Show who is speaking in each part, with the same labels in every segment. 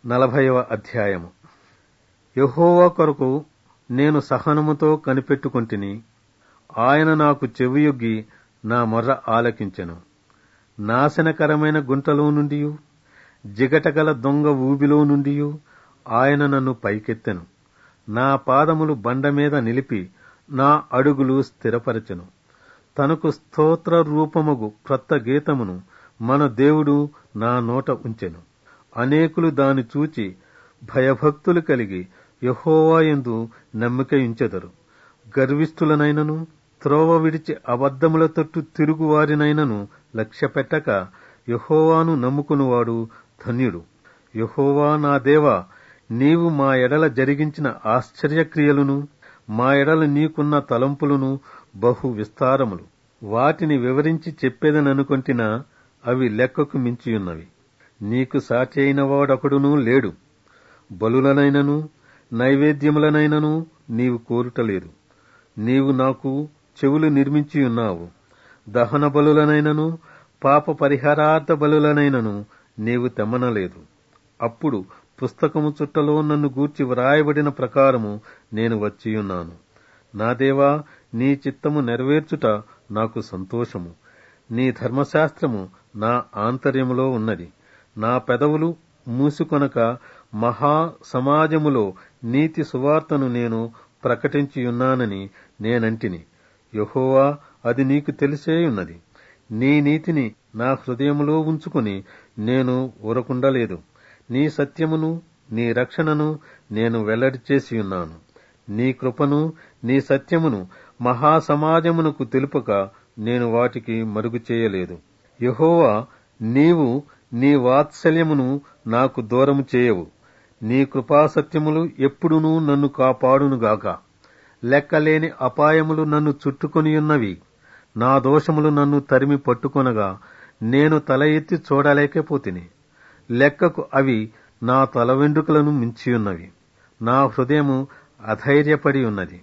Speaker 1: నలభైవ అధ్యాయము యెహోవా కొరకు నేను సహనముతో కనిపెట్టుకొంటిని ఆయన నాకు చెవియొగ్గి నా మొర్ర ఆలకించెను నాశనకరమైన గుంటలో నుండి జిగటగల దొంగ ఊబిలో నుండి ఆయన నన్ను పైకెత్తెను నా పాదములు బండ మీద నిలిపి నా అడుగులు స్థిరపరచెను తనకు స్తోత్ర రూపముగు క్రొత్త గీతమును మన దేవుడు నా నోట ఉంచెను అనేకులు దాని చూచి భయభక్తులు కలిగి యహోవాయందు నమ్మికయుంచెదరు గర్విష్ఠులనైనను త్రోవ విడిచి అబద్ధముల తట్టు తిరుగువారినైనను లక్ష్యపెట్టక యహోవాను నమ్ముకునివాడు ధన్యుడు యహోవా నా దేవా నీవు మా ఎడల జరిగించిన ఆశ్చర్యక్రియలను మా ఎడల నీకున్న తలంపులను బహు విస్తారములు వాటిని వివరించి చెప్పేదననుకొంటినా అవి లెక్కకు మించియున్నవి నీకు సాటి అయిన వాడొకడునూ లేడు బలులనైనను నైవేద్యములనైనను నీవు కోరుటలేదు నీవు నాకు చెవులు నిర్మించియున్నావు దహన బలులనైనను పాప పరిహారార్థ బలులనైనను నీవు తెమ్మనలేదు అప్పుడు పుస్తకము చుట్టలో నన్ను గూర్చి వ్రాయబడిన ప్రకారము నేను వచ్చియున్నాను నా దేవా నీ చిత్తము నెరవేర్చుట నాకు సంతోషము నీ ధర్మశాస్త్రము నా ఆంతర్యములో ఉన్నది నా పెదవులు మూసుకొనక మహా సమాజములో నీతి సువార్తను నేను ప్రకటించియున్నానని నేనంటిని యహోవా అది నీకు తెలిసేయున్నది నీ నీతిని నా హృదయములో ఉంచుకుని నేను ఊరకుండలేదు నీ సత్యమును నీ రక్షణను నేను వెల్లడి చేసియున్నాను నీ కృపను నీ సత్యమును మహాసమాజమునకు తెలుపక నేను వాటికి మరుగు చేయలేదు యహోవా నీవు నీ వాత్సల్యమును నాకు దూరము చేయవు నీ కృపాసత్యములు ఎప్పుడునూ నన్ను కాపాడునుగాక లెక్కలేని అపాయములు నన్ను చుట్టుకొనియున్నవి నా దోషములు నన్ను తరిమి పట్టుకొనగా నేను తల ఎత్తి చూడలేకపోతిని లెక్కకు అవి నా తల వెండ్రుకలను మించియున్నవి నా హృదయము అధైర్యపడి ఉన్నది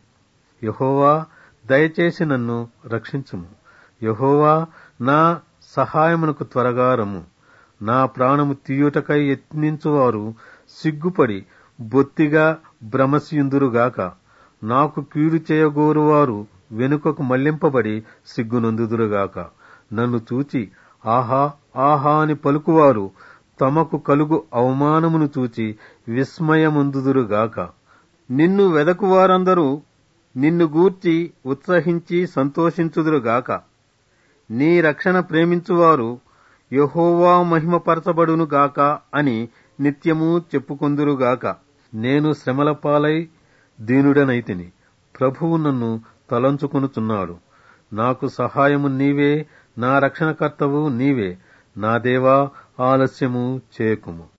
Speaker 1: యహోవా దయచేసి నన్ను రక్షించుము యహోవా నా సహాయమునకు త్వరగా రమ్ము నా ప్రాణము తీయుటకై యత్నించువారు సిగ్గుపడి బొత్తిగా భ్రమసియుందురుగాక నాకు కీడు చేయగోరువారు వెనుకకు మళ్లింపబడి సిగ్గునందుదురుగాక నన్ను చూచి ఆహా ఆహా అని పలుకువారు తమకు కలుగు అవమానమును చూచి విస్మయముందుదురుగాక నిన్ను వెదకువారందరూ నిన్ను గూర్చి ఉత్సహించి సంతోషించుదురుగాక నీ రక్షణ ప్రేమించువారు యహోవా మహిమపరచబడునుగాక అని నిత్యము చెప్పుకొందురుగాక నేను శ్రమల పాలై దీనుడనైతిని ప్రభువు నన్ను తలంచుకొనుచున్నాడు నాకు సహాయము నీవే నా రక్షణకర్తవు నీవే నా దేవా ఆలస్యము చేయకుము